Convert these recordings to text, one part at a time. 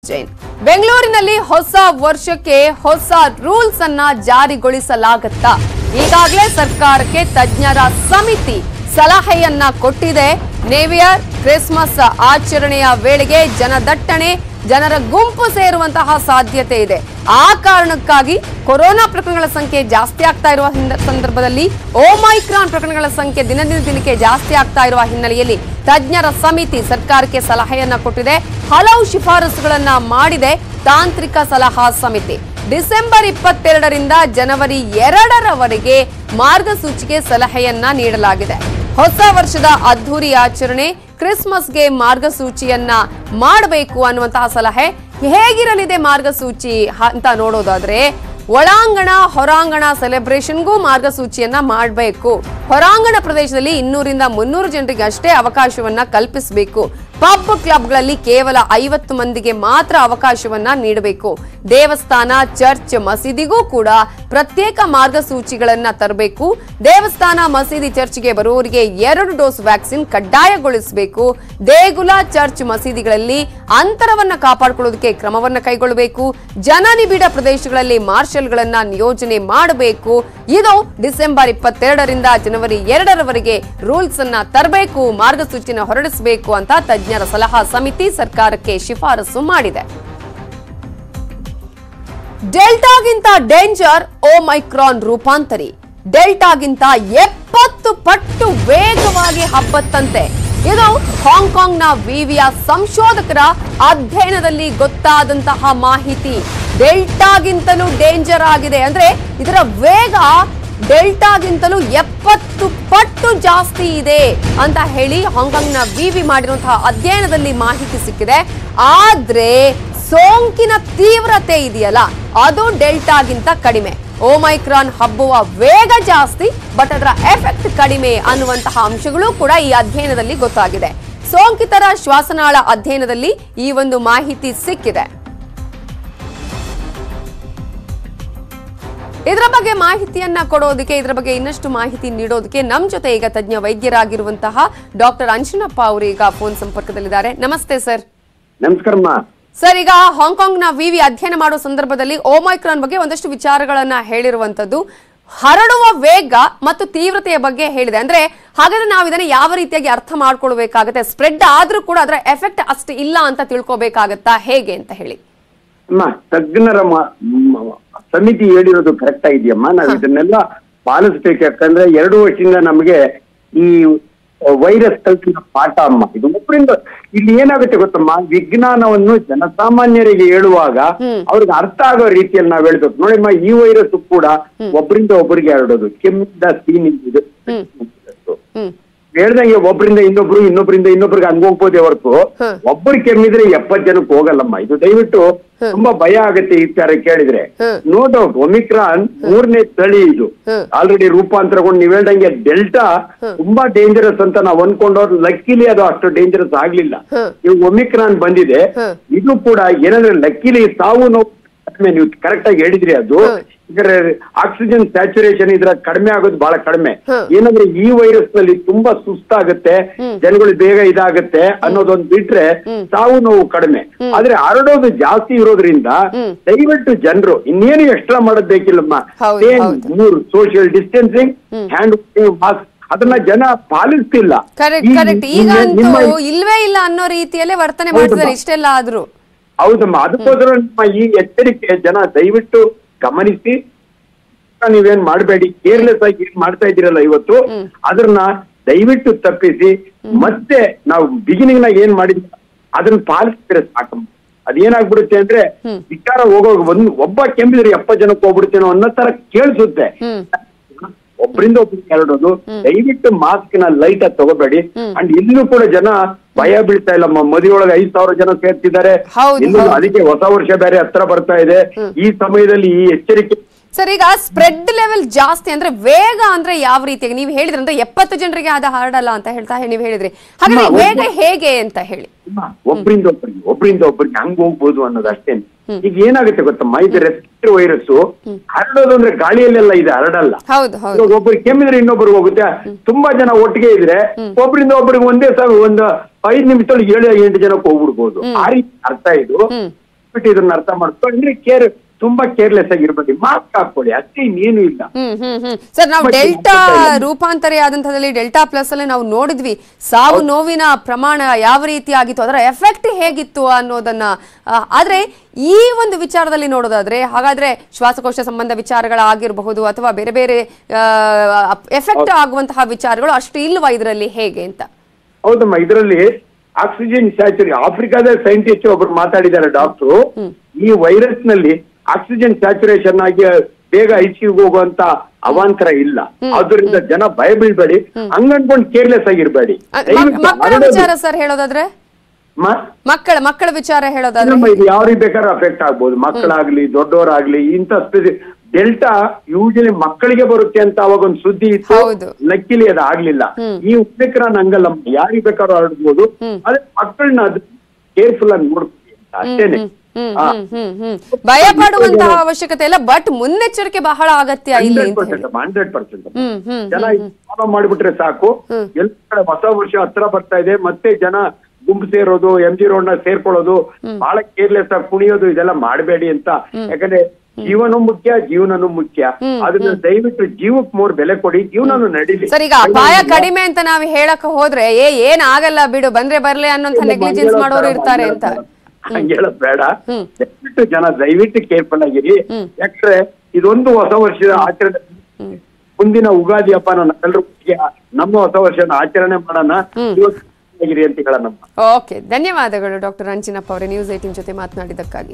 ಜೈನ್ ಬೆಂಗಳೂರಿನಲ್ಲಿ ಹೊಸ ವರ್ಷಕ್ಕೆ ಹೊಸ ರೂಲ್ಸ್ ಅನ್ನ ಜಾರಿಗೊಳಿಸಲಾಗತ್ತಾ ಈಗಾಗಲೇ ಸರ್ಕಾರಕ್ಕೆ ತಜ್ಞರ ಸಮಿತಿ ಸಲಹೆಯನ್ನ ಕೊಟ್ಟಿದೆ ನೇವಿಯರ್ ಕ್ರಿಸ್ಮಸ್ ಆಚರಣೆಯ ವೇಳೆಗೆ ಜನದಟ್ಟಣೆ ಜನರ ಗುಂಪು ಸೇರುವಂತಹ ಸಾಧ್ಯತೆ ಇದೆ ಆ ಕಾರಣಕ್ಕಾಗಿ ಕೊರೋನಾ ಪ್ರಕರಣಗಳ ಸಂಖ್ಯೆ ಜಾಸ್ತಿ ಆಗ್ತಾ ಇರುವ ಹಿನ್ನೆ- ಸಂದರ್ಭದಲ್ಲಿ ಓಮೈಕ್ರಾನ್ ಪ್ರಕರಣಗಳ ಸಂಖ್ಯೆ ದಿನದಿಂದ ದಿನಕ್ಕೆ ಜಾಸ್ತಿ ಆಗ್ತಾ ಇರುವ ಹಿನ್ನೆಲೆಯಲ್ಲಿ ತಜ್ಞರ ಸಮಿತಿ ಸರ್ಕಾರಕ್ಕೆ ಸಲಹೆಯನ್ನ ಕೊಟ್ಟಿದೆ ಹಲವು ಶಿಫಾರಸುಗಳನ್ನ ಮಾಡಿದೆ ತಾಂತ್ರಿಕ ಸಲಹಾ ಸಮಿತಿ ಡಿಸೆಂಬರ್ ಇಪ್ಪತ್ತೆರಡರಿಂದ ಜನವರಿ ಎರಡರವರೆಗೆ ಮಾರ್ಗಸೂಚಿಗೆ ಸಲಹೆಯನ್ನ ನೀಡಲಾಗಿದೆ ಹೊಸ ವರ್ಷದ ಅದ್ಧೂರಿ ಆಚರಣೆ ಕ್ರಿಸ್ಮಸ್ಗೆ ಮಾರ್ಗಸೂಚಿಯನ್ನ ಮಾಡಬೇಕು ಅನ್ನುವಂತಹ ಸಲಹೆ ಹೇಗಿರಲಿದೆ ಮಾರ್ಗಸೂಚಿ ಹ- ಅಂತ ನೋಡೋದಾದ್ರೆ ಒಳಾಂಗಣ ಹೊರಾಂಗಣ ಸೆಲೆಬ್ರೇಷನ್ಗೂ ಮಾರ್ಗಸೂಚಿಯನ್ನ ಮಾಡಬೇಕು ಹೊರಾಂಗಣ ಪ್ರದೇಶದಲ್ಲಿ ಇನ್ನೂರಿಂದ ಮುನ್ನೂರು ಜನರಿಗೆ ಅಷ್ಟೇ ಅವಕಾಶವನ್ನ ಕಲ್ಪಿಸಬೇಕು ಪಬ್ ಕ್ಲಬ್ಗಳಲ್ಲಿ ಕೇವಲ ಐವತ್ತು ಮಂದಿಗೆ ಮಾತ್ರ ಅವಕಾಶವನ್ನ ನೀಡಬೇಕು ದೇವಸ್ಥಾನ ಚರ್ಚ್ ಮಸೀದಿಗೂ ಕೂಡ ಪ್ರತ್ಯೇಕ ಮಾರ್ಗಸೂಚಿಗಳನ್ನ ತರಬೇಕು ದೇವಸ್ಥಾನ ಮಸೀದಿ ಚರ್ಚ್ಗೆ ಬರುವವರಿಗೆ ಎರಡು ಡೋಸ್ ವ್ಯಾಕ್ಸಿನ್ ಕಡ್ಡಾಯಗೊಳಿಸಬೇಕು ದೇಗುಲ ಚರ್ಚ್ ಮಸೀದಿಗಳಲ್ಲಿ ಅಂತರವನ್ನ ಕಾಪಾಡಿಕೊಳ್ಳೋದಕ್ಕೆ ಕ್ರಮವನ್ನ ಕೈಗೊಳ್ಳಬೇಕು ಜನನಿಬಿಡ ಪ್ರದೇಶಗಳಲ್ಲಿ ಮಾರ್ಷಲ್ಗಳನ್ನ ನಿಯೋಜನೆ ಮಾಡಬೇಕು ಇದು ಡಿಸೆಂಬರ್ ಇಪ್ಪತ್ತೆರಡರಿಂದ ಜನವರಿ ಎರಡರವರೆಗೆ ರೂಲ್ಸ್ ಅನ್ನ ತರಬೇಕು ಮಾರ್ಗಸೂಚಿನ ಹೊರಡಿಸಬೇಕು ಅಂತ ತಜ್ಞರ ಸಲಹಾ ಸಮಿತಿ ಸರ್ಕಾರಕ್ಕೆ ಶಿಫಾರಸು ಮಾಡಿದೆ ಡೆಲ್ಟಾಗಿಂತ ಡೇಂಜರ್ ಓಮೈಕ್ರಾನ್ ರೂಪಾಂತರಿ ಡೆಲ್ಟಾಗಿಂತ ಎಪ್ಪತ್ತು ಪಟ್ಟು ವೇಗವಾಗಿ ಹಬ್ಬತ್ತಂತೆ ಇದು ಹಾಂಗ್ಕಾಂಗ್ನ ವಿವಿಯ ಸಂಶೋಧಕರ ಅಧ್ಯಯನದಲ್ಲಿ ಗೊತ್ತಾದಂತಹ ಮಾಹಿತಿ ಡೆಲ್ಟಾಗಿಂತಲೂ ಡೇಂಜರ್ ಆಗಿದೆ ಅಂದ್ರೆ ಇದರ ವೇಗ ಡೆಲ್ಟಾಗಿಂತಲೂ ಎಪ್ಪತ್ತು ಪಟ್ಟು ಜಾಸ್ತಿ ಇದೆ ಅಂತ ಹೇಳಿ ಹಾಂಗ್ಕಾಂಗ್ನ ವಿವಿ ಮಾಡಿರುವಂತಹ ಅಧ್ಯಯನದಲ್ಲಿ ಮಾಹಿತಿ ಸಿಕ್ಕಿದೆ ಆದ್ರೆ ಸೋಂಕಿನ ತೀವ್ರತೆ ಇದೆಯಲ್ಲ ಅದು ಡೆಲ್ಟಾಗಿಂತ ಕಡಿಮೆ ಓಮೈಕ್ರಾನ್ ಹಬ್ಬುವ ವೇಗ ಜಾಸ್ತಿ ಬಟ್ ಅದರ ಎಫೆಕ್ಟ್ ಕಡಿಮೆ ಅನ್ನುವಂತಹ ಅಂಶಗಳು ಕೂಡ ಈ ಅಧ್ಯಯನದಲ್ಲಿ ಗೊತ್ತಾಗಿದೆ ಸೋಂಕಿತರ ಶ್ವಾಸನಾಳ ಅಧ್ಯಯನದಲ್ಲಿ ಈ ಒಂದು ಮಾಹಿತಿ ಸಿಕ್ಕಿದೆ ಇದರ ಬಗ್ಗೆ ಮಾಹಿತಿಯನ್ನ ಕೊಡೋದಕ್ಕೆ ಇದರ ಬಗ್ಗೆ ಇನ್ನಷ್ಟು ಮಾಹಿತಿ ನೀಡೋದಕ್ಕೆ ನಮ್ ಜೊತೆ ಈಗ ತಜ್ಞ ವೈದ್ಯರಾಗಿರುವಂತಹ ಡಾಕ್ಟರ್ ಅಂಶನಪ್ಪ ಅವರು ಈಗ ಫೋನ್ ಸಂಪರ್ಕದಲ್ಲಿದ್ದಾರೆ ನಮಸ್ತೆ ಸರ್ ನಮಸ್ಕಾರಮ್ಮ ಸರ್ ಈಗ ಹಾಂಗ್ಕಾಂಗ್ನ ವಿವಿ ಅಧ್ಯಯನ ಮಾಡೋ ಸಂದರ್ಭದಲ್ಲಿ ಓಮೈಕ್ರಾನ್ ಬಗ್ಗೆ ಒಂದಷ್ಟು ವಿಚಾರಗಳನ್ನ ಹೇಳಿರುವಂತದ್ದು ಹರಡುವ ವೇಗ ಮತ್ತು ತೀವ್ರತೆಯ ಬಗ್ಗೆ ಹೇಳಿದೆ ಅಂದ್ರೆ ಹಾಗಾದ್ರೆ ನಾವು ಇದನ್ನ ಯಾವ ರೀತಿಯಾಗಿ ಅರ್ಥ ಮಾಡ್ಕೊಳ್ಬೇಕಾಗತ್ತೆ ಸ್ಪ್ರೆಡ್ ಆದ್ರೂ ಕೂಡ ಅದರ ಎಫೆಕ್ಟ್ ಅಷ್ಟು ಇಲ್ಲ ಅಂತ ತಿಳ್ಕೊಬೇಕಾಗತ್ತಾ ಹೇಗೆ ಅಂತ ಹೇಳಿ ಅಮ್ಮ ತಜ್ಞರ ಮ- ಮ- ಸಮಿತಿ ಹೇಳಿರೋದು ಕರೆಕ್ಟ್ ಆಗಿದೆಯಮ್ಮ ನಾವ್ ಇದನ್ನೆಲ್ಲ ಪಾಲಿಸ್ಬೇಕು ಯಾಕಂದ್ರೆ ಎರಡು ವರ್ಷದಿಂದ ನಮಗೆ ಈ ವೈರಸ್ ಕಲ್ತಿನ ಪಾಠ ಅಮ್ಮ ಇದು ಒಬ್ಬರಿಂದ ಇಲ್ಲಿ ಏನಾಗುತ್ತೆ ಗೊತ್ತಮ್ಮ ವಿಜ್ಞಾನವನ್ನು ಜನಸಾಮಾನ್ಯರಿಗೆ ಹೇಳುವಾಗ ಅವ್ರಿಗೆ ಅರ್ಥ ಆಗೋ ರೀತಿಯಲ್ಲಿ ನಾವ್ ಹೇಳ್ಬೇಕು ನೋಡಿಮ್ಮ ಈ ವೈರಸ್ ಕೂಡ ಒಬ್ಬರಿಂದ ಒಬ್ಬರಿಗೆ ಹರಡೋದು ಕೆಮ್ಮಿಂದ ಸೀನಿಂದ ಇದು ಹ್ಮ್ ಹೇಳ್ದಂಗೆ ಒಬ್ಬರಿಂದ ಇನ್ನೊಬ್ರು ಇನ್ನೊಬ್ರಿಂದ ಇನ್ನೊಬ್ರಿಗೆ ಹಂಗ ಹೋಗ್ಬೋದೇ ಹೊರತು ಹ್ಮ್. ಒಬ್ಬರು ಕೆಮ್ಮಿದ್ರೆ ಎಪ್ಪತ್ ಜನಕ್ಕೆ ಹೋಗಲ್ಲಮ್ಮ ಇದು ದಯವಿಟ್ಟು ತುಂಬಾ ಭಯ ಆಗತ್ತೆ ಈ ತರ ಕೇಳಿದ್ರೆ ಹ್ಮ್. ನೋ ಡೌಟ್ ಒಮಿಕ್ರಾನ್ ಮೂರನೇ ತಳಿ ಇದು ಹ್ಮ್. ಆಲ್ರೆಡಿ ರೂಪಾಂತರಗೊಂಡು ನೀವ್ ಹೇಳ್ದಂಗೆ ಡೆಲ್ಟಾ ತುಂಬಾ ಡೇಂಜರಸ್ ಅಂತ ನಾವ್ ಅನ್ಕೊಂಡವ್ರು ಲಕ್ಕಿಲಿ ಅದು ಅಷ್ಟು ಡೇಂಜರಸ್ ಆಗ್ಲಿಲ್ಲ ಹ್ಮ್. ಈಗ ಒಮಿಕ್ರಾನ್ ಬಂದಿದೆ ಹ್ಮ್. ಇದು ಕೂಡ ಏನಂದ್ರೆ ಲಕ್ಕಿಲಿ ಸಾವು ನೋವು ಕಡಿಮೆ ನೀವು ಕರೆಕ್ಟ್ ಆಗಿ ಹೇಳಿದ್ರಿ ಅದು ಹ್ಮ್. ಇದರ ಆಕ್ಸಿಜನ್ ಸ್ಯಾಚುರೇಷನ್ ಇದ್ರ ಕಡಿಮೆ ಆಗೋದು ಬಹಳ ಕಡಿಮೆ ಹ್ಮ್. ಏನಂದ್ರೆ ಈ ವೈರಸ್ ನಲ್ಲಿ ತುಂಬಾ ಸುಸ್ತಾಗುತ್ತೆ ಜನಗಳು ಬೇಗ ಇದಾಗುತ್ತೆ ಅನ್ನೋದೊಂದು ಬಿಟ್ರೆ ಸಾವು ನೋವು ಕಡಿಮೆ ಆದ್ರೆ ಹರಡೋದು ಜಾಸ್ತಿ ಇರೋದ್ರಿಂದ ದಯವಿಟ್ಟು ಜನರು ಇನ್ನೇನು ಎಕ್ಸ್ಟ್ರಾ ಮಾಡೋದ್ ಬೇಕಿಲ್ಲಮ್ಮ ಹೌದು, Same ಹೌದು. ಮೂರು ಸೋಷಿಯಲ್ ಡಿಸ್ಟೆನ್ಸಿಂಗ್ ಹ್ಯಾಂಡ್ ಮಾಸ್ಕ್ ಅದನ್ನ ಜನ ಪಾಲಿಸ್ತಿಲ್ಲ ಕರೆಕ್ಟ್ ಈ- ಕರೆಕ್ಟ್ ಈ- ಈಗ ಅಂತೂ ನಿಮ್ಮ ಇಲ್ವೇ ಇಲ್ಲ ಅನ್ನೋ ರೀತಿಯಲ್ಲೇ ವರ್ತನೆ ಹೌದಮ್ಮ. ಮಾಡ್ತಿದ್ದಾರೆ ಇಷ್ಟೆಲ್ಲ ಆದ್ರೂ ಹೌದಮ್ಮ ಅದಕ್ಕೋಸ್ಕರ ನಿಮ್ಮ ಈ ಎಚ್ಚರಿಕೆ ಜನ ದಯವಿಟ್ಟು ಗಮನಿಸಿ ನೀವೇನ್ ಮಾಡಬೇಡಿ ಕೇರ್ಲೆಸ್ ಆಗಿ ಏನ್ ಮಾಡ್ತಾ ಇದ್ದೀರಲ್ಲ ಇವತ್ತು ಅದನ್ನ ದಯವಿಟ್ಟು ತಪ್ಪಿಸಿ ಮತ್ತೆ ನಾವು ಬಿಗಿನಿಂಗ್ ನಾಗ ಏನ್ ಮಾಡಿದ್ವಿ ಅದನ್ನ ಪಾಲಿಸಿದ್ರೆ ಸಾಕಮ್ಮ ಅದೇನಾಗ್ಬಿಡುತ್ತೆ ಅಂದ್ರೆ ವಿಚಾರ ಹೋಗೋವಾಗ ಒಂದ್ ಒಬ್ಬ ಕೆಮ್ಮಿದ್ರೆ ಎಪ್ಪ ಜನಕ್ಕೆ ಹೋಗ್ಬಿಡ್ತೇನೋ ಅನ್ನೋ ತರ ಕೇಳಿಸುತ್ತೆ ಹ್ಮ್ ಒಬ್ಬರಿಂದ ಒಬ್ಬರಿಗೆ ಹರಡೋದು ದಯವಿಟ್ಟು ಮಾಸ್ಕ್ ನ ಲೈಟ್ ಆಗಿ ತಗೋಬೇಡಿ ಅಂಡ್ ಇಲ್ಲೂ ಕೂಡ ಜನ ಭಯ ಬೀಳ್ತಾ ಇಲ್ಲಮ್ಮ ಮದುವೆ ಒಳಗೆ ಐದ್ ಸಾವಿರ ಜನ ಸೇರ್ತಿದ್ದಾರೆ ಹೌದು, ಇನ್ನು ಹೌದು. ಅದಕ್ಕೆ ಹೊಸ ವರ್ಷ ಬೇರೆ ಹತ್ರ ಬರ್ತಾ ಇದೆ ಈ ಸಮಯದಲ್ಲಿ ಈ ಎಚ್ಚರಿಕೆ ಸರ್ ಈಗ ಸ್ಪ್ರೆಡ್ ಲೆವೆಲ್ ಜಾಸ್ತಿ ಅಂದ್ರೆ ವೇಗ ಅಂದ್ರೆ ಯಾವ ರೀತಿಯಾಗಿ ನೀವು ಹೇಳಿದ್ರಿ ಅಂದ್ರೆ ಎಪ್ಪತ್ತು ಜನರಿಗೆ ಅದ ಹರಡಲ್ಲ ಅಂತ ಹೇಳ್ತಾ ನೀವು ಹೇಳಿದ್ರಿ ಹಾಗಾದ್ರೆ ಅಮ್ಮ, ವೇಗ ಹೇಗೆ ಅಂತ ಹೇಳಿ ಒಬ್ಬರಿಂದ ಒಬ್ಬರಿಗೆ ಒಬ್ಬರಿಂದ ಒಬ್ಬರಿಗೆ ಹಂಗ್ ಹೋಗ್ಬೋದು ಅನ್ನೋದು ಅಷ್ಟೇನೆ ಈಗ ಏನಾಗುತ್ತೆ ಗೊತ್ತಮ್ಮ ಇದು ರೆಸ್ಪಿರೇಟರಿ ವೈರಸ್ ಹರಡೋದು ಅಂದ್ರೆ ಗಾಳಿಯಲ್ಲೆಲ್ಲ ಇದೆ ಹರಡಲ್ಲ ಹೌದು ಹೌದು ಇವಾಗ ಒಬ್ರಿಗೆ ಕೆಮ್ಮಿದ್ರೆ ಇನ್ನೊಬ್ರಿಗೆ ಹೋಗುತ್ತೆ ತುಂಬಾ ಜನ ಒಟ್ಟಿಗೆ ಇದ್ರೆ ಒಬ್ಬರಿಂದ ಒಬ್ಬರಿಗೆ ಒಂದೇ ಸಲ ಒಂದು ಐದ್ ನಿಮಿಷದಲ್ಲಿ ಏಳು ಎಂಟು ಜನಕ್ಕೆ ಹೋಗ್ಬಿಡ್ಬೋದು ಆ ರೀತಿ ಅರ್ಥ ಇದು ಬಿಟ್ಟು ಇದನ್ನ ಅರ್ಥ ಮಾಡ್ಕೊಂಡ್ರೆ ಕೇರ್ ತುಂಬಾ ಕೇರ್ಲೆಸ್ ಆಗಿರ್ಬೇಡಿ ಮಾಸ್ಕ್ ಹಾಕೊಳ್ಳಿ ಅಷ್ಟೇ ಇನ್ನೇನು ಇಲ್ಲ ಹ್ಮ್ ಹ್ಮ್ ಹ್ಮ್ ಸರ್ ನಾವು ಮತ್ತೆ ಡೆಲ್ಟಾ ಮತ್ತೆ ರೂಪಾಂತರಿ ಆದಂತದಲ್ಲಿ ಡೆಲ್ಟಾ ಪ್ಲಸ್ ಅಲ್ಲಿ ನಾವು ನೋಡಿದ್ವಿ ಸಾವು ನೋವಿನ ಪ್ರಮಾಣ ಯಾವ ರೀತಿ ಆಗಿತ್ತು ಅದರ ಎಫೆಕ್ಟ್ ಹೇಗಿತ್ತು ಅನ್ನೋದನ್ನ ಆ, ಆದ್ರೆ ಈ ಒಂದು ವಿಚಾರದಲ್ಲಿ ನೋಡೋದಾದ್ರೆ ಹಾಗಾದ್ರೆ ಶ್ವಾಸಕೋಶ ಸಂಬಂಧ ವಿಚಾರಗಳಾಗಿರಬಹುದು ಅಥವಾ ಬೇರೆ ಬೇರೆ ಎಫೆಕ್ಟ್ ಆಗುವಂತಹ ವಿಚಾರಗಳು ಅಷ್ಟು ಇಲ್ವಾ ಇದರಲ್ಲಿ ಹೇಗೆ ಅಂತ ಹೌದಮ್ಮ ಇದರಲ್ಲಿ ಆಕ್ಸಿಜನ್ ಸ್ಯಾಚುರಿ ಆಫ್ರಿಕಾದ ಸೈಂಟಿಸ್ಟ್ ಒಬ್ರು ಮಾತಾಡಿದ್ದಾರೆ ಡಾಕ್ಟ್ರು ಈ ವೈರಸ್ ನಲ್ಲಿ ಆಕ್ಸಿಜನ್ ಸ್ಯಾಚುರೇಷನ್ ಆಗಿ ಬೇಗ ಐಸಿಯುಗೆ ಹೋಗುವಂತ ಅವಾಂತರ ಇಲ್ಲ ಅದರಿಂದ ಜನ ಭಯ ಬೀಳ್ಬೇಡಿ ಹಂಗನ್ಕೊಂಡು ಕೇರ್ಲೆಸ್ ಆಗಿರ್ಬೇಡಿ ಅ- ಮ- ದಯವಿಟ್ಟು ಮಕ್ಕಳ ಹರಡೋದು- ವಿಚಾರ ಸರ್ ಹೇಳೋದಾದ್ರೆ ಮ- ಮಕ್ಕಳ ಮಕ್ಕಳ ವಿಚಾರ ಹೇಳೋದಾದ್ರೆ ನಮ್ಮ ಇದು ಯಾವ್ರಿಗೆ ಬೇಕಾದ್ರೂ ಅಫೆಕ್ಟ್ ಆಗ್ಬೋದು ಮಕ್ಕಳಾಗ್ಲಿ ದೊಡ್ಡವರಾಗ್ಲಿ ಇಂಥ ಸ್ಪೆಸಿ ಡೆಲ್ಟಾ ಯೂಶಲಿ ಮಕ್ಕಳಿಗೆ ಬರುತ್ತೆ ಅಂತ ಅವಾಗ ಒಂದು ಸುದ್ದಿ ಇತ್ತು ಹೌದು. ಲಕ್ಕಿಲಿ ಅದು ಆಗ್ಲಿಲ್ಲ ಈ ಉಪಕ್ರಮ ಹಂಗಲ್ಲ ಯಾರಿಗೆ ಬೇಕಾದ್ರೂ ಹರಡ್ಬೋದು ಅದೇ ಮಕ್ಕಳನ್ನ ಅದು ಕೇರ್ಫುಲ್ ಆಗಿ ನೋಡ್ಕೊಳ್ಳಿ ಅಂತ ಅಷ್ಟೇನೆ ಹ್ಮ್ ಆ, ಹ್ಮ್ ಹ್ಮ್ ಹ್ಮ್ ಭಯ ಪಡುವಂತಹ ಅವಶ್ಯಕತೆ ಇಲ್ಲ ಬಟ್ ಮುನ್ನೆಚ್ಚರಿಕೆ ಬಹಳ ಅಗತ್ಯ ಇಲ್ಲಿ ಹಂಡ್ರೆಡ್ ಅಂತ ಹೇಳಿ percent hundred percent hmm hmm ಜನ ಫಾಲೋ ಮಾಡಿಬಿಟ್ರೆ ಸಾಕು ಎಲ್ಲ ಕಡೆ ಹೊಸ ವರ್ಷ ಹತ್ರ ಬರ್ತಾ ಇದೆ ಮತ್ತೆ ಜನ ಗುಂಪು ಸೇರೋದು ಎಂ ಜಿ ರೋಡ್ ನ ಸೇರ್ಕೊಳ್ಳೋದು ಬಹಳ ಕೇರ್ಲೆಸ್ ಆಗಿ ಕುಣಿಯೋದು ಇದೆಲ್ಲ ಮಾಡಬೇಡಿ ಅಂತ ಯಾಕಂದ್ರೆ ಜೀವನ ಮುಖ್ಯ ಜೀವನನು ಮುಖ್ಯ ಅದನ್ನ ದಯವಿಟ್ಟು ಜೀವಕ್ ಮೂರ್ ಬೆಲೆ ಕೊಡಿ ಜೀವನನು ನಡೀಲಿ ಸರ್ ಈಗ ಅಪಾಯ ಕಡಿಮೆ ಅಂತ ನಾವು ಹೇಳಕ್ ಹೋದ್ರೆ ಏ ಏನ್ ಆಗಲ್ಲ ಬಿಡು ಬಂದ್ರೆ ಬರ್ಲಿ ಅನ್ನೋಂಥ ನೆಗ್ಲಿಜೆನ್ಸ್ ಮಾಡೋರು ಇರ್ತಾರೆ ಅಂತ ಹಂಗೆ ಹೇಳೋದ್ ಬೇಡ ದಯವಿಟ್ಟು ಜನ ದಯವಿಟ್ಟು ಕೇರ್ಫುಲ್ ಆಗಿರಿ ಯಾಕಂದ್ರೆ ಇದೊಂದು ಹೊಸ ವರ್ಷದ ಆಚರಣೆ ಮುಂದಿನ ಉಗಾದಿ ಹಬ್ಬ ನಾವೆಲ್ಲರೂ ಒಟ್ಟಿಗೆ ನಮ್ಮ ಹೊಸ ವರ್ಷನ ಆಚರಣೆ ಮಾಡೋಣ ಇವತ್ತು ಆಗಿರಿ ಅಂತ ಹೇಳೋಣ ಓಕೆ ಧನ್ಯವಾದಗಳು ಡಾಕ್ಟರ್ ರಂಜಿನಪ್ಪ ಅವರೇ ನ್ಯೂಸ್ ಏಟಿನ್ ಜೊತೆ ಮಾತನಾಡಿದ್ದಕ್ಕಾಗಿ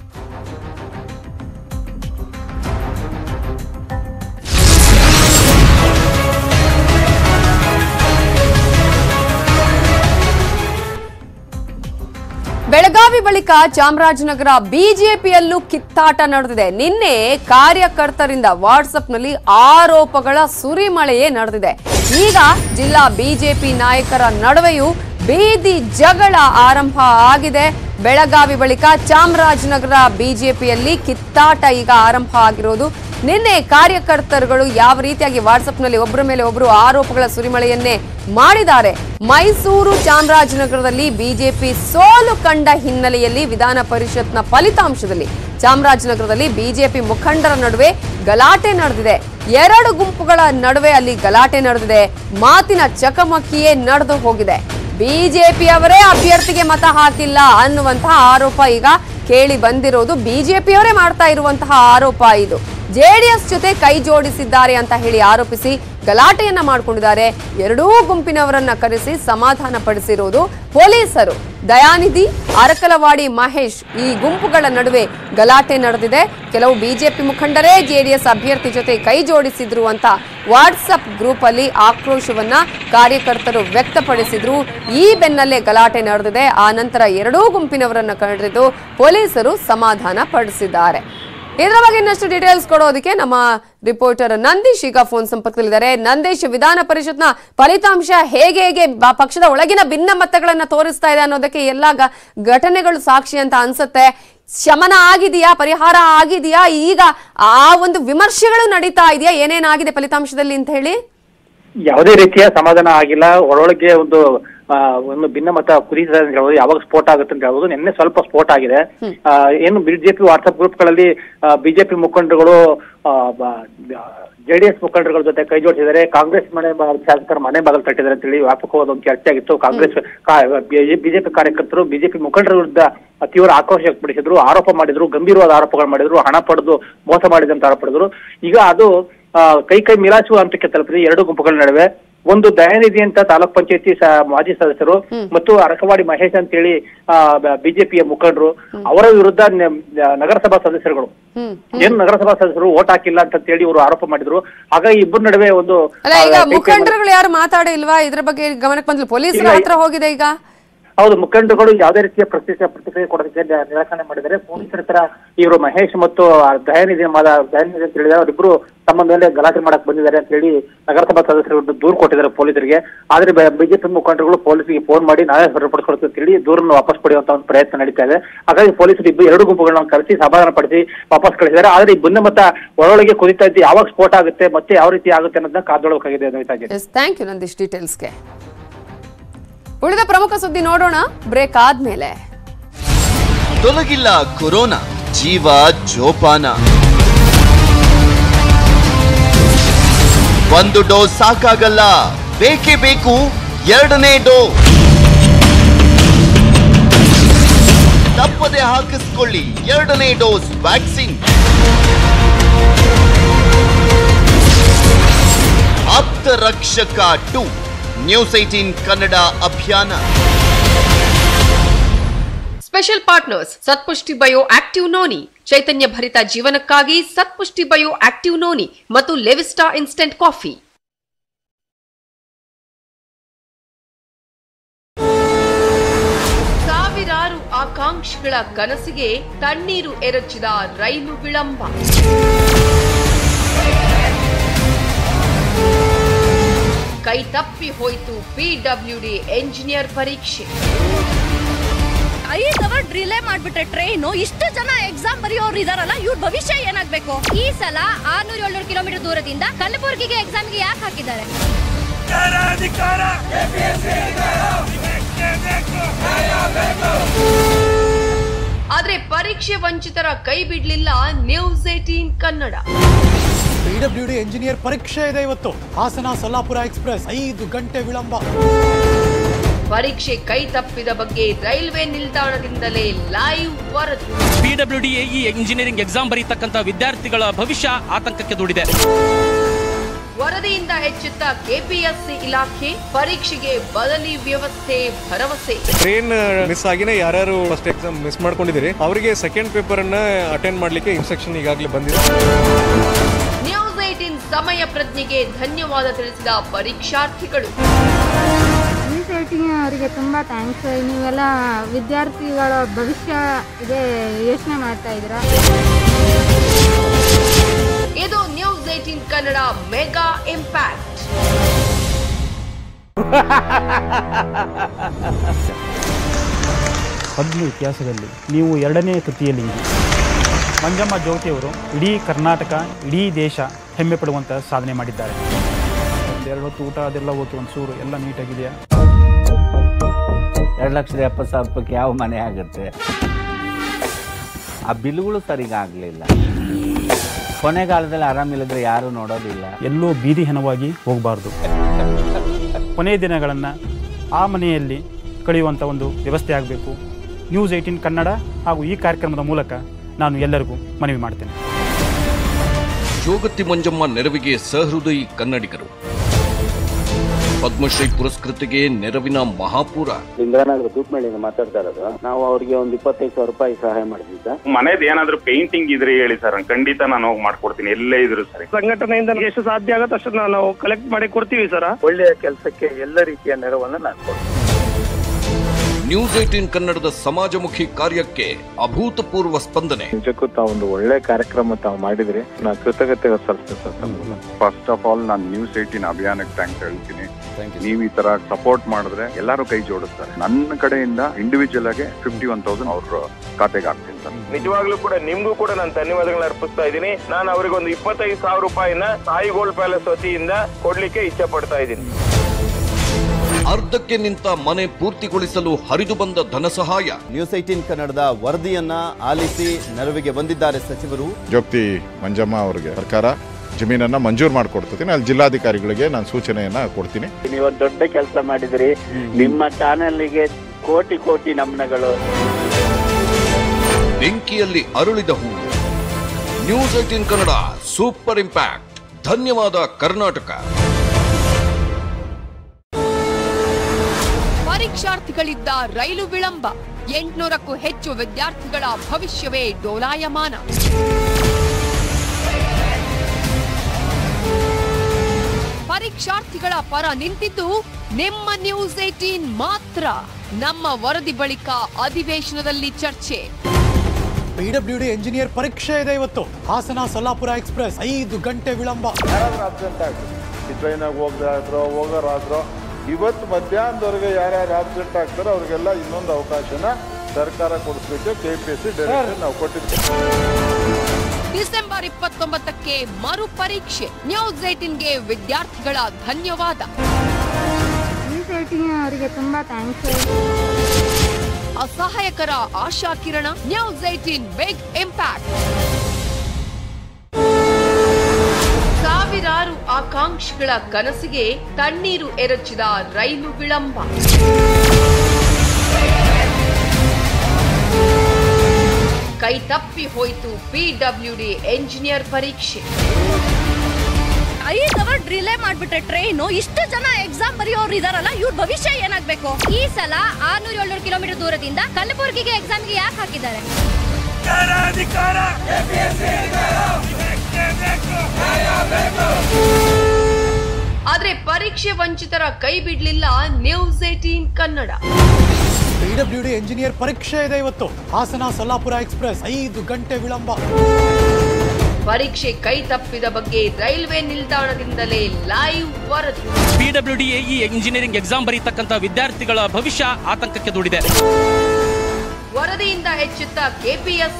ಬೆಳಗಾವಿ ಬಳಿಕ ಚಾಮರಾಜನಗರ ಬಿಜೆಪಿಯಲ್ಲೂ ಕಿತ್ತಾಟ ನಡೆದಿದೆ ನಿನ್ನೆ ಕಾರ್ಯಕರ್ತರಿಂದ ವಾಟ್ಸಪ್ನಲ್ಲಿ ಆರೋಪಗಳ ಸುರಿಮಳೆಯೇ ನಡೆದಿದೆ ಈಗ ಜಿಲ್ಲಾ ಬಿಜೆಪಿ ನಾಯಕರ ನಡುವೆಯೂ ಬೀದಿ ಜಗಳ ಆರಂಭ ಆಗಿದೆ ಬೆಳಗಾವಿ ಬಳಿಕ ಚಾಮರಾಜನಗರ ಬಿಜೆಪಿಯಲ್ಲಿ ಕಿತ್ತಾಟ ಈಗ ಆರಂಭ ಆಗಿರೋದು ನಿನ್ನೆ ಕಾರ್ಯಕರ್ತರುಗಳು ಯಾವ ರೀತಿಯಾಗಿ ವಾಟ್ಸಪ್ನಲ್ಲಿ ಒಬ್ಬರ ಮೇಲೆ ಒಬ್ಬರು ಆರೋಪಗಳ ಸುರಿಮಳೆಯನ್ನೇ ಮಾಡಿದ್ದಾರೆ ಮೈಸೂರು ಚಾಮರಾಜನಗರದಲ್ಲಿ ಬಿಜೆಪಿ ಸೋಲು ಕಂಡ ಹಿನ್ನೆಲೆಯಲ್ಲಿ ವಿಧಾನ ಪರಿಷತ್ನ ಫಲಿತಾಂಶದಲ್ಲಿ ಚಾಮರಾಜನಗರದಲ್ಲಿ ಬಿಜೆಪಿ ಮುಖಂಡರ ನಡುವೆ ಗಲಾಟೆ ನಡೆದಿದೆ ಎರಡು ಗುಂಪುಗಳ ನಡುವೆ ಅಲ್ಲಿ ಗಲಾಟೆ ನಡೆದಿದೆ ಮಾತಿನ ಚಕಮಕಿಯೇ ನಡೆದು ಹೋಗಿದೆ ಬಿಜೆಪಿಯವರೇ ಅಭ್ಯರ್ಥಿಗೆ ಮತ ಹಾಕಿಲ್ಲ ಅನ್ನುವಂತಹ ಆರೋಪ ಈಗ ಕೇಳಿ ಬಂದಿರೋದು ಬಿಜೆಪಿಯವರೇ ಮಾಡ್ತಾ ಇರುವಂತಹ ಆರೋಪ ಇದು ಜೆಡಿಎಸ್ ಜೊತೆ ಕೈ ಜೋಡಿಸಿದ್ದಾರೆ ಅಂತ ಹೇಳಿ ಆರೋಪಿಸಿ ಗಲಾಟೆಯನ್ನ ಮಾಡಿಕೊಂಡಿದ್ದಾರೆ ಎರಡೂ ಗುಂಪಿನವರನ್ನ ಕರೆಸಿ ಸಮಾಧಾನ ಪಡಿಸಿರೋದು ಪೊಲೀಸರು ದಯಾನಿಧಿ ಅರಕಲವಾಡಿ ಮಹೇಶ್ ಈ ಗುಂಪುಗಳ ನಡುವೆ ಗಲಾಟೆ ನಡೆದಿದೆ ಕೆಲವು ಬಿಜೆಪಿ ಮುಖಂಡರೇ ಜೆಡಿಎಸ್ ಅಭ್ಯರ್ಥಿ ಜೊತೆ ಕೈ ಜೋಡಿಸಿದ್ರು ಅಂತ ವಾಟ್ಸಪ್ ಗ್ರೂಪ್ ಅಲ್ಲಿ ಆಕ್ರೋಶವನ್ನ ಕಾರ್ಯಕರ್ತರು ವ್ಯಕ್ತಪಡಿಸಿದ್ರು ಈ ಬೆನ್ನಲ್ಲೇ ಗಲಾಟೆ ನಡೆದಿದೆ ಆ ನಂತರ ಎರಡೂ ಗುಂಪಿನವರನ್ನ ಕರೆದು ಪೊಲೀಸರು ಸಮಾಧಾನ ಪಡಿಸಿದ್ದಾರೆ ಇದರ ಬಗ್ಗೆ ಇನ್ನಷ್ಟು ಡೀಟೇಲ್ಸ್ ಕೊಡೋದಕ್ಕೆ ನಮ್ಮ ರಿಪೋರ್ಟರ್ ನಂದೀಶ್ ಈಗ ಫೋನ್ ಸಂಪರ್ಕದಲ್ಲಿದ್ದಾರೆ ನಂದೀಶ್ ವಿಧಾನ ಪರಿಷತ್ನ ಫಲಿತಾಂಶ ಹೇಗೆ ಹೇಗೆ ಬ- ಪಕ್ಷದ ಒಳಗಿನ ಭಿನ್ನ ಮತಗಳನ್ನ ತೋರಿಸ್ತಾ ಇದೆ ಅನ್ನೋದಕ್ಕೆ ಎಲ್ಲ ಗ- ಘಟನೆಗಳು ಸಾಕ್ಷಿ ಅಂತ ಅನ್ಸುತ್ತೆ ಶಮನ ಆಗಿದೆಯಾ ಪರಿಹಾರ ಆಗಿದೆಯಾ ಈಗ ಆ ಒಂದು ವಿಮರ್ಶೆಗಳು ನಡೀತಾ ಇದೆಯಾ ಏನೇನಾಗಿದೆ ಫಲಿತಾಂಶದಲ್ಲಿ ಅಂತ ಹೇಳಿ ಯಾವುದೇ ರೀತಿಯ ಸಮಾಧಾನ ಆಗಿಲ್ಲ ಒಳೊಳಗೆ ಒಂದು ಆ, ಒಂದು ಭಿನ್ನಮತ ಕುರಿತಿದೆ ಅಂತ ಹೇಳ್ಬೋದು ಯಾವಾಗ ಸ್ಫೋಟ ಆಗುತ್ತೆ ಅಂತ ಹೇಳ್ಬೋದು ನಿನ್ನೆ ಸ್ವಲ್ಪ ಸ್ಫೋಟ ಆಗಿದೆ ಆ, ಏನು ಬಿಜೆಪಿ ವಾಟ್ಸ್ಆಪ್ ಗ್ರೂಪ್ಗಳಲ್ಲಿ ಬಿಜೆಪಿ ಮುಖಂಡರುಗಳು ಜೆಡಿಎಸ್ ಮುಖಂಡರುಗಳ ಜೊತೆ ಕೈ ಜೋಡಿಸಿದ್ದಾರೆ ಕಾಂಗ್ರೆಸ್ ಮನೆ ಬಾ- ಶಾಸಕರ ಮನೆ ಬಾಗಿಲು ತಟ್ಟಿದ್ದಾರೆ ಅಂತ ಹೇಳಿ ವ್ಯಾಪಕವಾದ ಒಂದು ಚರ್ಚೆ ಆಗಿತ್ತು ಕಾಂಗ್ರೆಸ್ ಬಿಜೆಪಿ ಕಾರ್ಯಕರ್ತರು ಬಿಜೆಪಿ ಮುಖಂಡರ ವಿರುದ್ಧ ತೀವ್ರ ಆಕ್ರೋಶ ವ್ಯಕ್ತಪಡಿಸಿದ್ರು ಆರೋಪ ಮಾಡಿದ್ರು ಗಂಭೀರವಾದ ಆರೋಪಗಳು ಮಾಡಿದ್ರು ಹಣ ಪಡೆದು ಮೋಸ ಮಾಡಿದೆ ಅಂತ ಆರೋಪ ಮಾಡಿದ್ರು ಈಗ ಅದು ಆ, ಕೈ ಕೈ ಮಿಲಾಚುವ ಹಂತಕ್ಕೆ ತಲುಪಿದೆ ಎರಡು ಗುಂಪುಗಳ ನಡುವೆ ಒಂದು ದಯಾನಿಧಿ ಅಂತ ತಾಲೂಕ್ ಪಂಚಾಯತಿ ಮಾಜಿ ಸದಸ್ಯರು ಮತ್ತು ಅರಕವಾಡಿ ಮಹೇಶ್ ಅಂತೇಳಿ ಬಿಜೆಪಿಯ ಮುಖಂಡರು ಅವರ ವಿರುದ್ಧ ನ- ನಗರಸಭಾ ಸದಸ್ಯರುಗಳು ಹ್ಮ್ ಏನು ನಗರಸಭಾ ಸದಸ್ಯರು ಓಟ್ ಹಾಕಿಲ್ಲ ಅಂತ ಹೇಳಿ ಇವರು ಆರೋಪ ಮಾಡಿದ್ರು ಹಾಗಾಗಿ ಇಬ್ಬರ ನಡುವೆ ಒಂದು ಅಲ್ಲ ಈಗ ಆ, ಕೈ ಕೈ ಮುಖಂಡರುಗಳು ಯಾರು ಮಾತಾಡೇ ಇಲ್ವಾ ಇದ್ರ ಬಗ್ಗೆ ಗಮನಕ್ಕೆ ಬಂದಿಲ್ಲ ಪೊಲೀಸರ ಇಲ್ಲ. ಹತ್ರ ಹೋಗಿದೆ ಈಗ ಹೌದು ಮುಖಂಡರುಗಳು ಯಾವುದೇ ರೀತಿಯ ಪ್ರತಿಕ್ರಿಯೆ ಪ್ರತಿಕ್ರಿಯೆ ಕೊಡೋದಕ್ಕೆ ನ- ನಿರಾಕರಣೆ ಮಾಡಿದ್ದಾರೆ ಪೊಲೀಸರ ಹತ್ರ ಇವರು ಮಹೇಶ್ ಮತ್ತು ಆ ದಯಾನಿಧಿ ಮಾದ ದಯಾನಿಧಿ ಅಂತ ಹೇಳಿದ್ರೆ ಅವರಿಬ್ರು ತಮ್ಮ ಮೇಲೆ ಗಲಾಟೆ ಮಾಡಕ್ ಬಂದಿದ್ದಾರೆ ಅಂತ ಹೇಳಿ ನಗರಸಭಾ ಸದಸ್ಯರ ವಿರುದ್ಧ ದೂರು ಕೊಟ್ಟಿದ್ದಾರೆ ಪೊಲೀಸರಿಗೆ ಆದ್ರೆ ಬಿಜೆಪಿ ಮುಖಂಡರುಗಳು ಪೊಲೀಸರಿಗೆ ಫೋನ್ ಮಾಡಿ ನಾವೇ ಹೊರಪಡಿಸ್ಕೊಡ್ತೀವಿ ಅಂತ ಹೇಳಿ ದೂರನ್ನು ವಾಪಸ್ ಪಡೆಯುವಂತ ಒಂದು ಪ್ರಯತ್ನ ನಡೀತಾ ಇದೆ ಹಾಗಾಗಿ ಪೊಲೀಸರು ಇಬ್ಬರು ಎರಡು ಗುಂಪುಗಳನ್ನ ಕರೆಸಿ ಸಮಾಧಾನ ಪಡಿಸಿ ವಾಪಸ್ ಕಳಿಸಿದ್ದಾರೆ ಆದ್ರೆ ಈ ಭಿನ್ನಮತ ಒಳೊಳಗೆ ಕುದಿತಾ ಇದ್ದು ಯಾವಾಗ ಸ್ಫೋಟ ಆಗುತ್ತೆ ಮತ್ತೆ ಯಾವ ರೀತಿ ಆಗುತ್ತೆ ಅನ್ನೋದನ್ನ ಕಾದೊಳಬೇಕಾಗಿದೆ Namita yes thank you Nandish ಡೀಟೇಲ್ಸ್ಗೆ ಉಳಿದ ಪ್ರಮುಖ ಸುದ್ದಿ ನೋಡೋಣ ಬ್ರೇಕ್ ಆದ್ಮೇಲೆ ತೊಲಗಿಲ್ಲ ಕೊರೋನಾ ಜೀವ ಜೋಪಾನ ಒಂದು ಡೋಸ್ ಸಾಕಾಗಲ್ಲ ಬೇಕೇ ಬೇಕು ಎರಡನೇ ಡೋಸ್ ತಪ್ಪದೆ ಹಾಕಿಸ್ಕೊಳ್ಳಿ ಎರಡನೇ ಡೋಸ್ ವ್ಯಾಕ್ಸಿನ್ ಆಪ್ತ ರಕ್ಷಕ ಟು ನ್ಯೂಸ್ ಏಟೀನ್ ಕನ್ನಡ ಅಭಿಯಾನ special partners Satpushti bio active noni ಚೈತನ್ಯ ಭರಿತ ಜೀವನಕ್ಕಾಗಿ ಸತ್ಪುಷ್ಟಿ ಬಯೋ ಆಕ್ಟಿವ್ ನೋನಿ ಮತ್ತು ಲೆವಿಸ್ಟಾ ಇನ್ಸ್ಟೆಂಟ್ ಕಾಫಿ ಸಾವಿರಾರು ಆಕಾಂಕ್ಷಿಗಳ ಕನಸಿಗೆ ತಣ್ಣೀರು ಎರಚಿದ ರೈಲು ವಿಳಂಬ ಕೈ ತಪ್ಪಿ ಹೋಯಿತು ಪಿಡಬ್ಲ್ಯೂಡಿ ಎಂಜಿನಿಯರ್ ಪರೀಕ್ಷೆ ಐದು ಅವರ್ ಡಿಲೇ ಮಾಡ್ಬಿಟ್ರೆ ಟ್ರೈನು ಇಷ್ಟು ಜನ ಎಕ್ಸಾಮ್ ಬರೆಯೋರು ಇದಾರಲ್ಲ ಇವ್ರ ಭವಿಷ್ಯ ಏನಾಗ್ಬೇಕು ಈ ಸಲ ಆರ್ನೂರ ಏಳ್ನೂರು ಕಿಲೋಮೀಟರ್ ದೂರದಿಂದ ಕಲಬುರಗಿಗೆ ಎಕ್ಸಾಮ್ಗೆ ಯಾಕೆ ಹಾಕಿದ್ದಾರೆ ಆದ್ರೆ ಪರೀಕ್ಷೆ ವಂಚಿತರ ಕೈ ಬಿಡ್ಲಿಲ್ಲ news eighteen Kannada PWD engineer ಪರೀಕ್ಷೆ ಇದೆ ಇವತ್ತು ಹಾಸನ ಸೊಲ್ಲಾಪುರ ಎಕ್ಸ್ಪ್ರೆಸ್ ಐದು ಗಂಟೆ ವಿಳಂಬ ಪರೀಕ್ಷೆ ಕೈ ತಪ್ಪಿದ ಬಗ್ಗೆ ರೈಲ್ವೆ ನಿಲ್ದಾಣದಿಂದಲೇ ಲೈವ್ ವರದಿ ಪಿಡಬ್ಲ್ಯೂಡಿ ಈ ಇಂಜಿನಿಯರಿಂಗ್ ಎಕ್ಸಾಮ್ ಬರೀತಕ್ಕಂಥ ವಿದ್ಯಾರ್ಥಿಗಳ ಭವಿಷ್ಯ ಆತಂಕಕ್ಕೆ ದೂಡಿದೆ ವರದಿಯಿಂದ ಎಚ್ಚೆತ್ತ ಕೆಪಿಎಸ್ಸಿ ಇಲಾಖೆ ಪರೀಕ್ಷೆಗೆ ಬದಲಿ ವ್ಯವಸ್ಥೆ ಭರವಸೆ ಟ್ರೈನ್ ಮಿಸ್ ಆಗಿನೇ ಯಾರ್ಯಾರು ಫಸ್ಟ್ ಎಕ್ಸಾಮ್ ಮಿಸ್ ಮಾಡ್ಕೊಂಡಿದ್ದೀರಿ ಅವರಿಗೆ ಸೆಕೆಂಡ್ ಪೇಪರ್ ಅನ್ನ ಅಟೆಂಡ್ ಮಾಡ್ಲಿಕ್ಕೆ ಇನ್ಸ್ಟ್ರಕ್ಷನ್ ಈಗಾಗಲೇ ಬಂದಿದೆ ನ್ಯೂಸ್ ಏಟೀನ್ ಸಮಯ ಪ್ರಜ್ಞೆಗೆ ಧನ್ಯವಾದ ತಿಳಿಸಿದ ಪರೀಕ್ಷಾರ್ಥಿಗಳು ಅವರಿಗೆ ತುಂಬ ಥ್ಯಾಂಕ್ಸ್ ನೀವೆಲ್ಲ ವಿದ್ಯಾರ್ಥಿಗಳ ಭವಿಷ್ಯ ಇದೆ ಯೋಚನೆ ಮಾಡ್ತಾ ಇದ್ದೀರಾ ಇದು news eighteen Kannada mega impact Padma ಇತಿಹಾಸದಲ್ಲಿ ನೀವು ಎರಡನೇ ಕೃತಿಯಲ್ಲಿ ಮಂಜಮ್ಮ ಜ್ಯೋತಿಯವರು ಇಡೀ ಕರ್ನಾಟಕ ಇಡೀ ದೇಶ ಹೆಮ್ಮೆ ಪಡುವಂಥ ಸಾಧನೆ ಮಾಡಿದ್ದಾರೆ ಒಂದೆರಡು ಹೊತ್ತು ಊಟ ಅದೆಲ್ಲ ಓಕೆ ಒಂದು ಸೂರು ಎಲ್ಲ ನೀಟಾಗಿದೆಯಾ ಎರಡು ಲಕ್ಷದ ಎಪ್ಪತ್ತು ಸಾವಿರ ರೂಪಾಯಿಗೆ ಯಾವ ಮನೆ ಆಗುತ್ತೆ ಆ ಬಿಲ್ಗಳು ಸರಿಗಾಗಲಿಲ್ಲ ಕೊನೆಗಾಲದಲ್ಲಿ ಆರಾಮಿಲ್ಲದ್ರೆ ಯಾರು ನೋಡೋದಿಲ್ಲ ಎಲ್ಲೋ ಬೀದಿ ಹೆಣವಾಗಿ ಹೋಗಬಾರ್ದು ಕೊನೆಯ ದಿನಗಳನ್ನು ಆ ಮನೆಯಲ್ಲಿ ಕಳೆಯುವಂಥ ಒಂದು ವ್ಯವಸ್ಥೆ ಆಗಬೇಕು ನ್ಯೂಸ್ ಏಯ್ಟೀನ್ ಕನ್ನಡ ಹಾಗೂ ಈ ಕಾರ್ಯಕ್ರಮದ ಮೂಲಕ ನಾನು ಎಲ್ಲರಿಗೂ ಮನವಿ ಮಾಡ್ತೇನೆ ಜೋಗತಿ ಮಂಜಮ್ಮ ನೆರವಿಗೆ ಸಹೃದಯಿ ಕನ್ನಡಿಗರು ಪದ್ಮಶ್ರೀ ಪುರಸ್ಕೃತಿಗೆ ನೆರವಿನ ಮಹಾಪೂರ ಲಿಂಗನಗರ ದೂಪ್ಮೇಳಿಂದ ಮಾತಾಡ್ತಾ ಇರೋದು ನಾವು ಅವ್ರಿಗೆ ಒಂದು ಇಪ್ಪತ್ತೈದು ಸಾವಿರ ರೂಪಾಯಿ ಸಹಾಯ ಮಾಡಿದ್ವಿ ಸರ್ ಮನೇದ್ ಏನಾದ್ರು ಪೇಂಟಿಂಗ್ ಇದ್ರೆ ಹೇಳಿ ಸರ್ ಖಂಡಿತ ನಾನು ಹೋಗಿ ಮಾಡ್ಕೊಡ್ತೀನಿ ಎಲ್ಲೇ ಇದ್ರು ಸರಿ ಸಂಘಟನೆಯಿಂದ ಎಷ್ಟು ಸಾಧ್ಯ ಆಗುತ್ತೆ ಅಷ್ಟು ನಾವು ಕಲೆಕ್ಟ್ ಮಾಡಿ ಕೊಡ್ತೀವಿ ಸರ್ ಒಳ್ಳೆಯ ಕೆಲಸಕ್ಕೆ ಎಲ್ಲ ರೀತಿಯ ನೆರವನ್ನು ನಾನು ಕೊಡ್ತೀನಿ ನ್ಯೂಸ್ ಏಟೀನ್ ಕನ್ನಡದ ಸಮಾಜಮುಖಿ ಕಾರ್ಯಕ್ಕೆ ಅಭೂತಪೂರ್ವ ಸ್ಪಂದನೆ ನಿಜಕ್ಕೂ ತಾವು ಒಂದು ಒಳ್ಳೆ ಕಾರ್ಯಕ್ರಮ ತಾವು ಮಾಡಿದ್ರಿ ನಾ ಕೃತಜ್ಞತೆ ಸಲ್ಲಿಸ್ತೇನೆ ಫಸ್ಟ್ ಆಫ್ ಆಲ್ ನಾನು ನ್ಯೂಸ್ ಏಟೀನ್ ಅಭಿಯಾನಕ್ಕೆ ಥ್ಯಾಂಕ್ಸ್ ಹೇಳ್ತೀನಿ ನೀವು ಈ ತರ ಸಪೋರ್ಟ್ ಮಾಡಿದ್ರೆ ಎಲ್ಲರೂ ಕೈ ಜೋಡಿಸ್ತಾರೆ ನನ್ನ ಕಡೆಯಿಂದ ಇಂಡಿವಿಜುವಲ್ ಆಗಿ ಫಿಫ್ಟಿ ಒನ್ ತೌಸಂಡ್ ಅವ್ರ ಖಾತೆಗೆ ಹಾಕ್ತೀನಿ ಸರ್ ನಿಜವಾಗ್ಲೂ ಕೂಡ ನಿಮ್ಗೂ ಕೂಡ ನಾನು ಧನ್ಯವಾದಗಳನ್ನ ಅರ್ಪಿಸ್ತಾ ಇದ್ದೀನಿ ನಾನು ಅವ್ರಿಗೆ ಒಂದು ಇಪ್ಪತ್ತೈದು ಸಾವಿರ ರೂಪಾಯಿನ ಸಾಯಿ ಗೋಲ್ಡ್ ಪ್ಯಾಲೇಸ್ ವತಿಯಿಂದ ಕೊಡ್ಲಿಕ್ಕೆ ಇಚ್ಛೆ ಪಡ್ತಾ ಇದ್ದೀನಿ ಅರ್ಧಕ್ಕೆ ನಿಂತ ಮನೆ ಪೂರ್ತಿಗೊಳಿಸಲು ಹರಿದು ಬಂದ ಧನ ಸಹಾಯ ನ್ಯೂಸ್ ಏಟೀನ್ ಕನ್ನಡದ ವರದಿಯನ್ನ ಆಲಿಸಿ ನೆರವಿಗೆ ಬಂದಿದ್ದಾರೆ ಸಚಿವರು ಜೋಗ್ತಿ ಮಂಜಮ್ಮ ಅವರಿಗೆ ಸರ್ಕಾರ ಜಮೀನನ್ನ ಮಂಜೂರು ಮಾಡಿಕೊಡ್ತೀನಿ ಅಲ್ಲಿ ಜಿಲ್ಲಾಧಿಕಾರಿಗಳಿಗೆ ನಾನು ಸೂಚನೆಯನ್ನ ಕೊಡ್ತೀನಿ ನೀವು ದೊಡ್ಡ ಕೆಲಸ ಮಾಡಿದ್ರಿ ನಿಮ್ಮ ಚಾನೆಲ್ಗೆ ಕೋಟಿ ಕೋಟಿ ನಮನಗಳು ಬೆಂಕಿಯಲ್ಲಿ ಅರುಳಿದ ಹೂವು news eighteen Kannada super impact ಧನ್ಯವಾದ ಕರ್ನಾಟಕ ಪರೀಕ್ಷಾರ್ಥಿಗಳಿದ್ದ ರೈಲು ವಿಳಂಬ ಎಂಟುನೂರಕ್ಕೂ ಹೆಚ್ಚು ವಿದ್ಯಾರ್ಥಿಗಳ ಭವಿಷ್ಯವೇ ಡೋಲಾಯಮಾನ ಪರೀಕ್ಷಾರ್ಥಿಗಳ ಪರ ನಿಂತಿದ್ದು ನಿಮ್ಮ ನ್ಯೂಸ್ ಏಟೀನ್ ಮಾತ್ರ ನಮ್ಮ ವರದಿ ಬಳಿಕ ಅಧಿವೇಶನದಲ್ಲಿ ಚರ್ಚೆ ಪಿಡಬ್ಲ್ಯೂಡಿ ಎಂಜಿನಿಯರ್ ಪರೀಕ್ಷೆ ಇದೆ ಇವತ್ತು ಹಾಸನ ಸೊಲ್ಲಾಪುರ ಎಕ್ಸ್ಪ್ರೆಸ್ ಐದು ಗಂಟೆ ವಿಳಂಬ ಯಾರಾದ್ರೂ ಅಬ್ಸೆಂಟ್ ಆಗ್ತದೆ ಈ ಟ್ರೈನಾಗ ಹೋಗದಾದ್ರೋ ಹೋಗೋರಾದ್ರೋ ಇವತ್ತು ಮಧ್ಯಾಹ್ನದವರೆಗೆ ಯಾರ್ಯಾರು ಆಬ್ಸೆಂಟ್ ಆಗ್ತಾರೋ ಅವ್ರಿಗೆಲ್ಲ ಇನ್ನೊಂದು ಅವಕಾಶನ ಸರ್ಕಾರ ಕೊಡಿಸ್ಲಿಕ್ಕೆ K P S C direction ನಾವು ಕೊಟ್ಟಿದ್ದೀವಿ ಡಿಸೆಂಬರ್ ಇಪ್ಪತ್ತೊಂಬತ್ತಕ್ಕೆ ಮರು ಪರೀಕ್ಷೆ ನ್ಯೂಸ್ ಏಟೀನ್ಗೆ ವಿದ್ಯಾರ್ಥಿಗಳ ಧನ್ಯವಾದ ನ್ಯೂಸ್ ಏಟೀನ್ ಅವರಿಗೆ ತುಂಬ ಥ್ಯಾಂಕ್ಸ್ ಅಸಹಾಯಕರ ಆಶಾ ಕಿರಣ ನ್ಯೂಸ್ ಏಟೀನ್ ಬಿಗ್ ಇಂಪ್ಯಾಕ್ಟ್ ಸಾವಿರಾರು ಆಕಾಂಕ್ಷಿಗಳ ಕನಸಿಗೆ ತಣ್ಣೀರು ಎರಚಿದ ರೈಲು ವಿಳಂಬ ಕೈ ತಪ್ಪಿ ಹೋಯಿತು ಪಿಡಬ್ಲ್ಯೂಡಿ ಎಂಜಿನಿಯರ್ ಪರೀಕ್ಷೆ ಐದು ಅವರ್ ಡಿಲೇ ಮಾಡ್ಬಿಟ್ರೆ ಟ್ರೈನು ಇಷ್ಟು ಜನ ಎಕ್ಸಾಮ್ ಬರೆಯೋರು ಇದಾರಲ್ಲ ಇವ್ರ ಭವಿಷ್ಯ ಏನಾಗ್ಬೇಕು ಈ ಸಲ ಆರ್ನೂರ ಏಳ್ನೂರು ಕಿಲೋಮೀಟರ್ ದೂರದಿಂದ ಕಲಬುರಗಿಗೆ ಎಕ್ಸಾಮ್ಗೆ ಯಾಕೆ ಹಾಕಿದ್ದಾರೆ ಆದ್ರೆ ಪರೀಕ್ಷೆ ವಂಚಿತರ ಕೈ ಬಿಡ್ಲಿಲ್ಲ news eighteen Kannada P W D engineer ಪರೀಕ್ಷೆ ಇದೆ ಇವತ್ತು ಹಾಸನ ಸೊಲ್ಲಾಪುರ ಎಕ್ಸ್ಪ್ರೆಸ್ ಐದು ಗಂಟೆ ವಿಳಂಬ ಪರೀಕ್ಷೆ ಕೈ ತಪ್ಪಿದ ಬಗ್ಗೆ ರೈಲ್ವೆ ನಿಲ್ದಾಣದಿಂದಲೇ ಲೈವ್ ವರದಿ ಪಿಡಬ್ಲ್ಯೂಡಿ ಈ ಇಂಜಿನಿಯರಿಂಗ್ ಎಕ್ಸಾಮ್ ಬರೀತಕ್ಕಂಥ ವಿದ್ಯಾರ್ಥಿಗಳ ಭವಿಷ್ಯ ಆತಂಕಕ್ಕೆ ದೂಡಿದೆ ವರದಿಯಿಂದ ಹೆಚ್ಚುತ್ತ ಕೆಪಿಎಸ್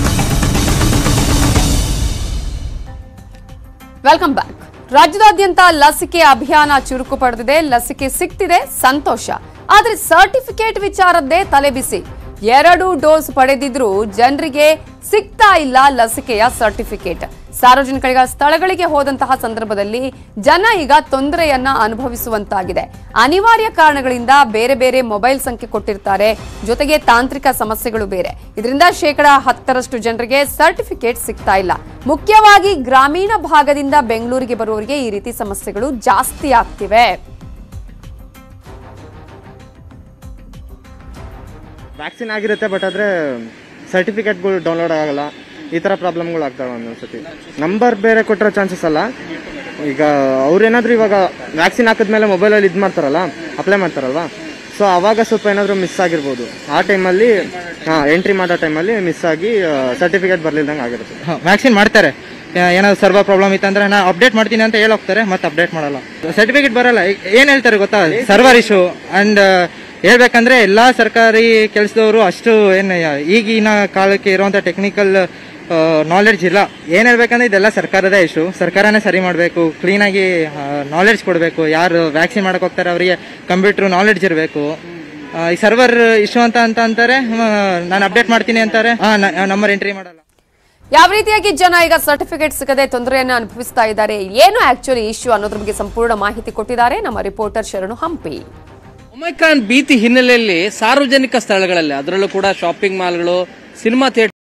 ವೆಲ್ಕಮ್ ಬ್ಯಾಕ್ ರಾಜ್ಯದಾದ್ಯಂತ ಲಸಿಕೆ ಅಭಿಯಾನ ಚುರುಕು ಪಡೆದಿದೆ ಲಸಿಕೆ ಸಿಗ್ತಿದೆ ಸಂತೋಷ ಆದ್ರೆ ಸರ್ಟಿಫಿಕೇಟ್ ವಿಚಾರದ್ದೇ ತಲೆಬಿಸಿ ಎರಡು ಡೋಸ್ ಪಡೆದಿದ್ರು ಜನರಿಗೆ ಸಿಗ್ತಾ ಇಲ್ಲ ಲಸಿಕೆಯ ಸರ್ಟಿಫಿಕೇಟ್ ಸಾರ್ವಜನಿಕರ ಸ್ಥಳಗಳಿಗೆ ಹೋದಂತಹ ಸಂದರ್ಭದಲ್ಲಿ ಜನ ಈಗ ತೊಂದರೆಯನ್ನ ಅನುಭವಿಸುವಂತಾಗಿದೆ ಅನಿವಾರ್ಯ ಕಾರಣಗಳಿಂದ ಬೇರೆ ಬೇರೆ ಮೊಬೈಲ್ ಸಂಖ್ಯೆ ಕೊಟ್ಟಿರ್ತಾರೆ ಜೊತೆಗೆ ತಾಂತ್ರಿಕ ಸಮಸ್ಯೆಗಳು ಬೇರೆ ಇದರಿಂದ ಶೇಕಡ ಹತ್ತರಷ್ಟು ಜನರಿಗೆ ಸರ್ಟಿಫಿಕೇಟ್ ಸಿಗ್ತಾ ಇಲ್ಲ ಮುಖ್ಯವಾಗಿ ಗ್ರಾಮೀಣ ಭಾಗದಿಂದ ಬೆಂಗಳೂರಿಗೆ ಬರುವವರಿಗೆ ಈ ರೀತಿ ಸಮಸ್ಯೆಗಳು ಜಾಸ್ತಿ ಆಗ್ತಿವೆ ವ್ಯಾಕ್ಸಿನ್ ಆಗಿರುತ್ತೆ ಬಟ್ ಆದರೆ ಸರ್ಟಿಫಿಕೇಟ್ಗಳು ಡೌನ್ಲೋಡ್ ಆಗಲ್ಲ ಈ ಥರ ಪ್ರಾಬ್ಲಮ್ಗಳು ಆಗ್ತವೆ ಒಂದೊಂದ್ಸತಿ ನಂಬರ್ ಬೇರೆ ಕೊಟ್ಟಿರೋ ಚಾನ್ಸಸ್ ಅಲ್ಲ ಈಗ ಅವ್ರೇನಾದ್ರೂ ಇವಾಗ ವ್ಯಾಕ್ಸಿನ್ ಹಾಕಿದ್ಮೇಲೆ ಮೊಬೈಲಲ್ಲಿ ಇದು ಮಾಡ್ತಾರಲ್ಲ ಅಪ್ಲೈ ಮಾಡ್ತಾರಲ್ವಾ ಸೊ ಅವಾಗ ಸ್ವಲ್ಪ ಏನಾದರೂ ಮಿಸ್ ಆಗಿರ್ಬೋದು ಆ ಟೈಮಲ್ಲಿ ಹಾಂ ಎಂಟ್ರಿ ಮಾಡೋ ಟೈಮಲ್ಲಿ ಮಿಸ್ ಆಗಿ ಸರ್ಟಿಫಿಕೇಟ್ ಬರ್ಲಿಲ್ದಂಗೆ ಆಗಿರುತ್ತೆ ವ್ಯಾಕ್ಸಿನ್ ಮಾಡ್ತಾರೆ ಯಾ- ಏನಾದ್ರು ಸರ್ವರ್ ಪ್ರಾಬ್ಲಮ್ ಇತ್ತಂದ್ರೆ ನಾ ಅಪ್ಡೇಟ್ ಮಾಡ್ತೀನಿ ಅಂತ ಹೇಳಿ ಹೋಗ್ತಾರೆ ಮತ್ತೆ ಅಪ್ಡೇಟ್ ಮಾಡಲ್ಲ ಸರ್ಟಿಫಿಕೇಟ್ ಬರಲ್ಲ ಈಗ ಏನ್ ಹೇಳ್ತಾರೆ ಗೊತ್ತಾ ಸರ್ವರ್ ಇಶ್ಯೂ ಅಂಡ್ ಹೇಳ್ಬೇಕಂದ್ರೆ ಎಲ್ಲಾ ಸರ್ಕಾರಿ ಕೆಲಸದವರು ಅಷ್ಟು ಏನು ಈಗಿನ ಕಾಲಕ್ಕೆ ಇರುವಂತ ಟೆಕ್ನಿಕಲ್ ನಾಲೆಡ್ಜ್ ಇಲ್ಲ ಏನ್ ಹೇಳ್ಬೇಕಂದ್ರೆ ಇದೆಲ್ಲ ಸರ್ಕಾರದ ಇಶ್ಯೂ ಸರ್ಕಾರನೇ ಸರಿ ಮಾಡಬೇಕು ಕ್ಲೀನಾಗಿ ನಾಲೆಡ್ಜ್ ಕೊಡಬೇಕು ಯಾರು ವ್ಯಾಕ್ಸಿನ್ ಮಾಡಕ್ ಹೋಗ್ತಾರೆ ಅವರಿಗೆ ಕಂಪ್ಯೂಟರ್ ನಾಲೆಡ್ಜ್ ಇರಬೇಕು ಈ ಸರ್ವರ್ ಇಶ್ಯೂ ಅಂತ ಅಂತ ಅಂತಾರೆ ನಾನು ಅಪ್ಡೇಟ್ ಮಾಡ್ತೀನಿ ಅಂತಾರೆ ನಂಬರ್ ಎಂಟ್ರಿ ಮಾಡಲ್ಲ ಯಾವ ರೀತಿಯಾಗಿ ಜನ ಈಗ ಸರ್ಟಿಫಿಕೇಟ್ ಸಿಗದೆ ತೊಂದರೆಯನ್ನು ಅನುಭವಿಸ್ತಾ ಇದ್ದಾರೆ ಏನು ಆಕ್ಚುಲಿ ಇಶ್ಯೂ ಅನ್ನೋದ್ರ ಬಗ್ಗೆ ಸಂಪೂರ್ಣ ಮಾಹಿತಿ ಕೊಟ್ಟಿದ್ದಾರೆ ನಮ್ಮ ರಿಪೋರ್ಟರ್ ಶರಣು ಹಂಪಿ ಒಮೈಕ್ರಾನ್ ಭೀತಿ ಹಿನ್ನೆಲೆಯಲ್ಲಿ ಸಾರ್ವಜನಿಕ ಸ್ಥಳಗಳಲ್ಲಿ ಅದರಲ್ಲೂ ಕೂಡ ಶಾಪಿಂಗ್ ಮಾಲ್ಗಳು ಸಿನಿಮಾ ಥಿಯೇಟರ್